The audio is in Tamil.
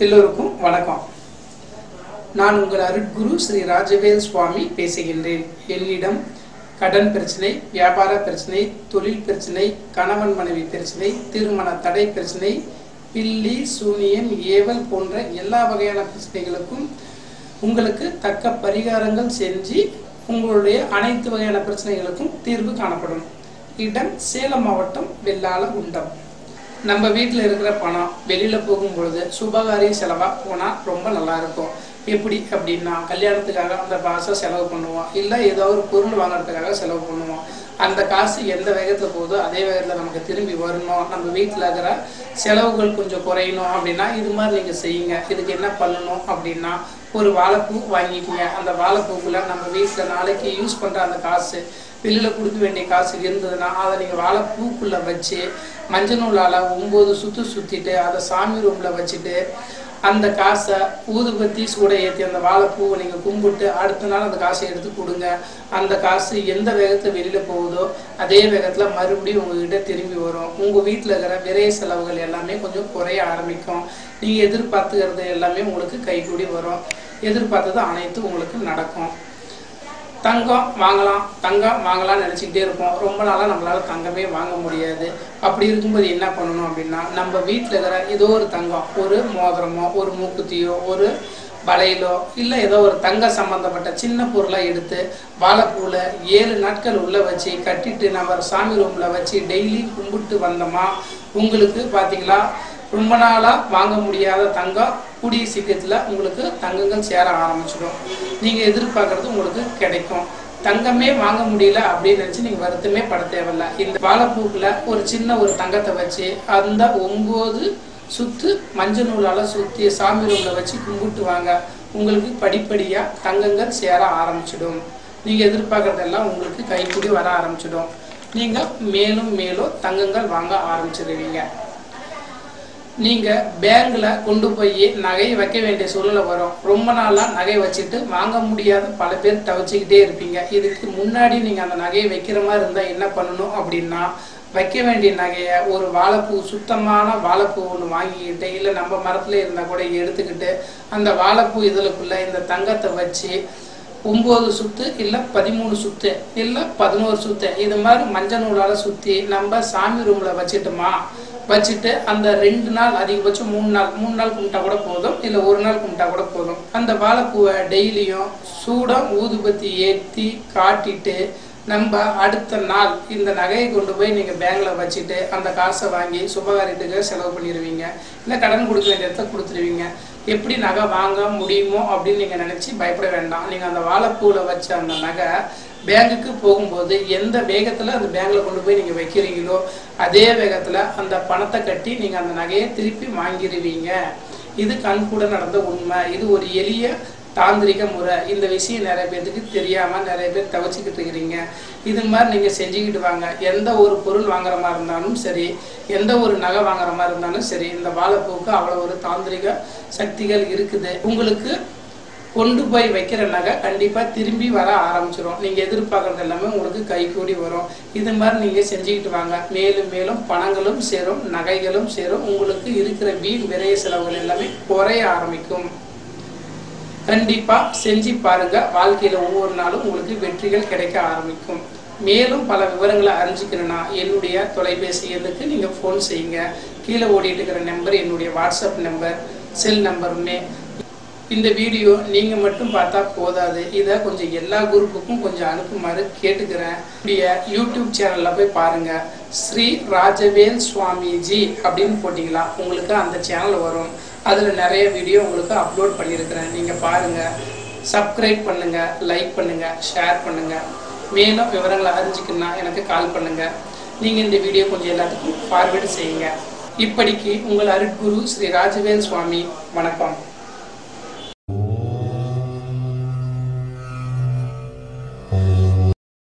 எல்லோருக்கும் வணக்கம் நான் உங்கள் அருட்குரு ஸ்ரீ ராஜவேல் சுவாமி பேசுகின்றேன் என்னிடம் கடன் பிரச்சனை வியாபார பிரச்சனை தொழில் பிரச்சனை கணவன் மனைவி பிரச்சனை திருமண தடை பிரச்சனை பில்லி சூனியம் ஏவல் போன்ற எல்லா வகையான பிரச்சனைகளுக்கும் உங்களுக்கு தக்க பரிகாரங்கள் செஞ்சு உங்களுடைய அனைத்து வகையான பிரச்சனைகளுக்கும் தீர்வு காணப்படும் இடம் சேலம் மாவட்டம் வெள்ளாள குண்டம் நம்ம வீட்டில் இருக்கிற பணம் வெளியில் போகும்பொழுது சுபகாரிய செலவாக போனால் ரொம்ப நல்லா இருக்கும் எப்படி அப்படின்னா கல்யாணத்துக்காக அந்த காசை செலவு பண்ணுவோம் இல்லை ஏதோ ஒரு பொருள் வாங்குறதுக்காக செலவு பண்ணுவோம் அந்த காசு எந்த வேகத்தில் போகுதோ அதே வேகத்தில் நமக்கு திரும்பி வரணும் நம்ம வீட்டில் இருக்கிற செலவுகள் கொஞ்சம் குறையணும் அப்படின்னா இது மாதிரி நீங்கள் செய்யுங்க இதுக்கு என்ன பண்ணணும் அப்படின்னா ஒரு வாழைப்பூ வாங்கிக்கோங்க அந்த வாழைப்பூக்குள்ள நம்ம வீட்டில் நாளைக்கு யூஸ் பண்ணுற அந்த காசு வெளியில் கொடுக்க வேண்டிய காசு இருந்ததுன்னா அதை நீங்கள் வாழைப்பூக்குள்ளே வச்சு மஞ்சள் நூலால் ஒம்பது சுற்று சுற்றிட்டு அதை சாமி ரூமில் வச்சுட்டு அந்த காசை ஊதுபத்தி சூட ஏற்றி அந்த வாழைப்பூவை நீங்கள் கும்பிட்டு அடுத்த நாள் அந்த காசை எடுத்து கொடுங்க அந்த காசு எந்த வேகத்தில் வெளியில் போகுதோ அதே வேகத்தில் மறுபடியும் உங்ககிட்ட திரும்பி வரும் உங்கள் வீட்டில் இருக்கிற விரைய செலவுகள் எல்லாமே கொஞ்சம் குறைய ஆரம்பிக்கும் நீங்கள் எதிர்பார்த்துக்கிறது எல்லாமே உங்களுக்கு கைகூடி வரும் எதிர்பார்த்தது அனைத்தும் உங்களுக்கு நடக்கும் தங்கம் வாங்கலாம் தங்கம் வாங்கலாம்னு நினச்சிக்கிட்டே இருப்போம் ரொம்ப நாளாக நம்மளால் தங்கமே வாங்க முடியாது அப்படி இருக்கும்போது என்ன பண்ணணும் அப்படின்னா நம்ம வீட்டில் இருக்கிற ஏதோ ஒரு தங்கம் ஒரு மோதிரமோ ஒரு மூக்குத்தியோ ஒரு வளையலோ இல்லை ஏதோ ஒரு தங்க சம்மந்தப்பட்ட சின்ன பொருளாக எடுத்து வாழைப்பூவில் ஏழு நாட்கள் உள்ளே வச்சு கட்டிட்டு நம்ம சாமி ரூமில் வச்சு டெய்லி கும்பிட்டு வந்தோமா உங்களுக்கு பார்த்தீங்களா ரொம்ப நாளாக வாங்க முடியாத தங்கம் கூடிய சீக்கிரத்தில் உங்களுக்கு தங்கங்கள் சேர ஆரம்பிச்சிடும் நீங்கள் எதிர்பார்க்குறது உங்களுக்கு கிடைக்கும் தங்கமே வாங்க முடியல அப்படின்னு நினச்சி நீங்கள் வருத்தமே பட தேவையில்ல இந்த வாழைப்பூக்கில் ஒரு சின்ன ஒரு தங்கத்தை வச்சு அந்த ஒம்பது சுற்று மஞ்சள் நூலால் சுற்றி சாமி ரூமில் வச்சு கும்பிட்டு வாங்க உங்களுக்கு படிப்படியாக தங்கங்கள் சேர ஆரம்பிச்சிடும் நீங்கள் எதிர்பார்க்குறதெல்லாம் உங்களுக்கு கைக்கூடி வர ஆரம்பிச்சிடும் நீங்கள் மேலும் மேலும் தங்கங்கள் வாங்க ஆரம்பிச்சிடுவீங்க நீங்கள் பேங்கில் கொண்டு போய் நகையை வைக்க வேண்டிய சூழ்நிலை வரும் ரொம்ப நாளாக நகை வச்சுட்டு வாங்க முடியாத பல பேர் தவிச்சிக்கிட்டே இருப்பீங்க இதுக்கு முன்னாடி நீங்கள் அந்த நகையை வைக்கிற மாதிரி இருந்தால் என்ன பண்ணணும் அப்படின்னா வைக்க வேண்டிய நகையை ஒரு வாழைப்பூ சுத்தமான வாழைப்பூ ஒன்று வாங்கிக்கிட்டு இல்லை நம்ம மரத்தில் இருந்தால் கூட எடுத்துக்கிட்டு அந்த வாழைப்பூ இதழுக்குள்ளே இந்த தங்கத்தை வச்சு ஒம்பது சுத்து இல்லை பதிமூணு சுத்து இல்லை பதினோரு சுத்து இது மாதிரி மஞ்சள் நூலால் சுற்றி நம்ம சாமி ரூமில் வச்சுட்டோமா வச்சுட்டு அந்த ரெண்டு நாள் அதிகபட்சம் மூணு நாள் மூணு நாள் கும்பிட்டா கூட போதும் இல்லை ஒரு நாள் கும்பிட்டா கூட போதும் அந்த வாழைப்பூவை டெய்லியும் சூடம் ஊதுபத்தி ஏற்றி காட்டிட்டு நம்ம அடுத்த நாள் இந்த நகையை கொண்டு போய் நீங்கள் பேங்கில் வச்சுட்டு அந்த காசை வாங்கி சுபகாரியத்துக்கு செலவு பண்ணிடுவீங்க இல்லை கடன் கொடுக்க வேண்டிய இடத்த கொடுத்துருவீங்க எப்படி நகை வாங்க முடியுமோ அப்படின்னு நீங்கள் நினச்சி பயப்பட வேண்டாம் நீங்கள் அந்த வாழைப்பூவில் வச்ச அந்த நகை பேங்குக்கு போகும்போது எந்த வேகத்தில் அந்த பேங்கில் கொண்டு போய் நீங்கள் வைக்கிறீங்களோ அதே வேகத்தில் அந்த பணத்தை கட்டி நீங்கள் அந்த நகையை திருப்பி வாங்கிடுவீங்க இது கண் கூட நடந்த உண்மை இது ஒரு எளிய தாந்திரிக முறை இந்த விஷயம் நிறைய பேர்த்துக்கு தெரியாமல் நிறைய பேர் தவச்சிக்கிட்டு இருக்கிறீங்க இது மாதிரி நீங்கள் செஞ்சுக்கிட்டு வாங்க எந்த ஒரு பொருள் வாங்குற மாதிரி இருந்தாலும் சரி எந்த ஒரு நகை வாங்குற மாதிரி இருந்தாலும் சரி இந்த வாழைப்பூக்கு அவ்வளோ ஒரு தாந்திரிக சக்திகள் இருக்குது உங்களுக்கு கொண்டு போய் வைக்கிற நகை கண்டிப்பாக திரும்பி வர ஆரம்பிச்சிடும் நீங்கள் எதிர்பார்க்குறது எல்லாமே உங்களுக்கு கைகூடி வரும் இது மாதிரி நீங்கள் செஞ்சுக்கிட்டு வாங்க மேலும் மேலும் பணங்களும் சேரும் நகைகளும் சேரும் உங்களுக்கு இருக்கிற வீண் விரைய செலவுகள் எல்லாமே குறைய ஆரம்பிக்கும் கண்டிப்பாக செஞ்சு பாருங்க வாழ்க்கையில் ஒவ்வொரு நாளும் உங்களுக்கு வெற்றிகள் கிடைக்க ஆரம்பிக்கும் மேலும் பல விவரங்களை அறிஞ்சிக்கணும்னா என்னுடைய தொலைபேசி எண்ணுக்கு நீங்கள் ஃபோன் செய்யுங்க கீழே ஓடிட்டு இருக்கிற நம்பர் என்னுடைய வாட்ஸ்அப் நம்பர் செல் நம்பருமே இந்த வீடியோ நீங்கள் மட்டும் பார்த்தா போதாது இதை கொஞ்சம் எல்லா குரூப்புக்கும் கொஞ்சம் அனுப்புமாறு கேட்டுக்கிறேன் என்னுடைய யூடியூப் சேனலில் போய் பாருங்கள் ஸ்ரீ ராஜவேல் சுவாமிஜி அப்படின்னு போட்டிங்களா உங்களுக்கு அந்த சேனல் வரும் அதில் நிறைய வீடியோ உங்களுக்கு அப்லோட் பண்ணியிருக்கிறேன் நீங்கள் பாருங்கள் சப்ஸ்கிரைப் பண்ணுங்கள் லைக் பண்ணுங்கள் ஷேர் பண்ணுங்கள் மேலும் விவரங்களை அறிஞ்சிக்கணும்னா எனக்கு கால் பண்ணுங்கள் நீங்கள் இந்த வீடியோ கொஞ்சம் எல்லாத்துக்கும் ஃபார்வேர்டு செய்யுங்க இப்படிக்கு உங்கள் அருட்குரு ஸ்ரீ ராஜவேல் சுவாமி வணக்கம்